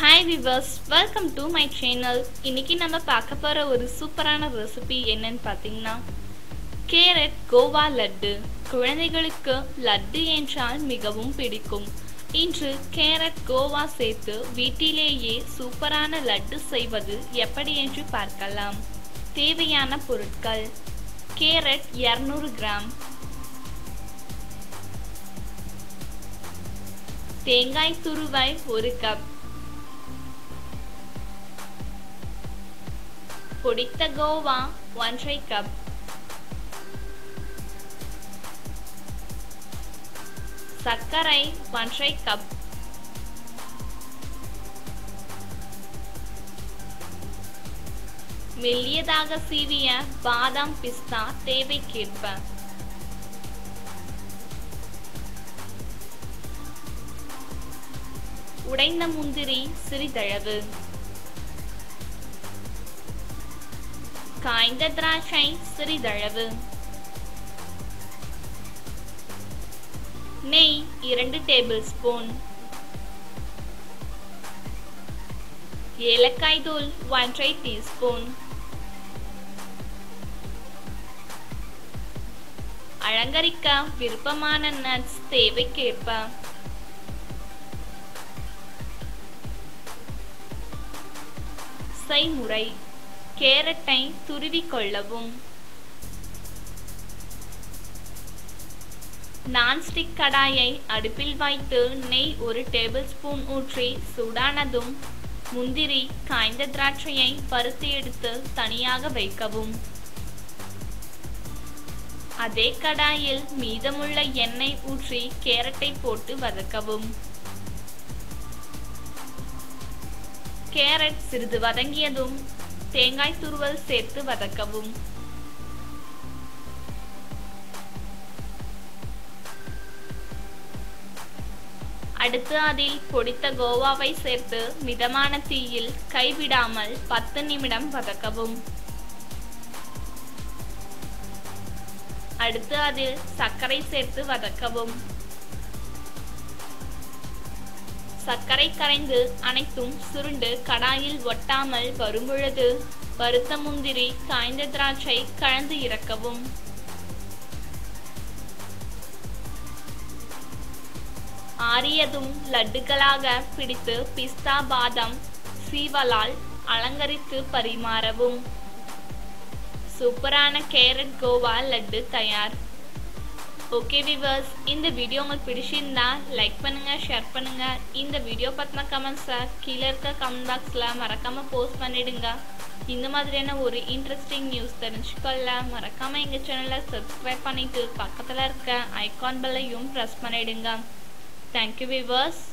hi viewers welcome to my channel இன்னைக்கு நம்ம பார்க்க போகிற ஒரு சூப்பரான ரெசிபி என்னன்னு பார்த்தீங்கன்னா கேரட் கோவா லட்டு குழந்தைகளுக்கு லட்டு என்றால் மிகவும் பிடிக்கும் இன்று கேரட் கோவா சேர்த்து வீட்டிலேயே சூப்பரான லட்டு செய்வது எப்படி என்று பார்க்கலாம் தேவையான பொருட்கள் கேரட் 200 கிராம் தேங்காய் துருவாய் ஒரு கப் பொடித்த கோவா ஒன்றரை கப் சர்க்கரை ஒன்றரை கப் மெல்லியதாக சீவிய பாதாம் பிஸ்தா தேவைக்கேற்ப உடைந்த முந்திரி சிறிதளவு காய்ந்த திராட்சை சிறிதளவு நெய் இரண்டு டேபிள் ஸ்பூன் ஏலக்காய் தூள் ஒன்றரை டீஸ்பூன் அலங்கரிக்க விருப்பமான நட்ஸ் தேவைக்கேற்ப செய்முறை கேரட்டை துருவிக் கொள்ளவும் நான்ஸ்டிக் கடாயை அடுப்பில் வைத்து நெய் ஒரு டேபிள் ஸ்பூன் ஊற்றி சூடானதும் முந்திரி காய்ந்த திராட்சையை பருத்தி எடுத்து தனியாக வைக்கவும் அதே கடாயில் மீதமுள்ள எண்ணெய் ஊற்றி கேரட்டை போட்டு வதக்கவும் கேரட் சிறிது வதங்கியதும் தேங்காய் துருவல் சேர்த்து வதக்கவும் அடுத்து அதில் பொடித்த கோவாவை சேர்த்து மிதமான தீயில் கைவிடாமல் பத்து நிமிடம் வதக்கவும் அடுத்து அதில் சர்க்கரை சேர்த்து வதக்கவும் சர்க்கரை கரைந்து அனைத்தும் சுருண்டு கடாயில் ஒட்டாமல் வரும்பொழுது வறுத்த முந்திரி காய்ந்த திராட்சை கலந்து இறக்கவும் ஆரியதும் லட்டுகளாக பிடித்து பிஸ்தா பாதாம் சீவலால் அலங்கரித்து பரிமாறவும் சூப்பரான கேரட் கோவா லட்டு தயார் ஓகே விவர்ஸ் இந்த வீடியோ உங்களுக்கு பிடிச்சிருந்தா லைக் பண்ணுங்க ஷேர் பண்ணுங்க இந்த வீடியோ பற்றின கமெண்ட்ஸை கீழே இருக்க கமெண்ட் பாக்ஸில் மறக்காம போஸ்ட் பண்ணிடுங்க இந்த மாதிரியான ஒரு இன்ட்ரெஸ்டிங் நியூஸ் தெரிஞ்சுக்கொள்ள மறக்காம எங்கள் சேனலை சப்ஸ்கிரைப் பண்ணிட்டு பக்கத்தில் இருக்க ஐகான் பெல்லையும் ப்ரெஸ் பண்ணிடுங்க தேங்க்யூ விவர்ஸ்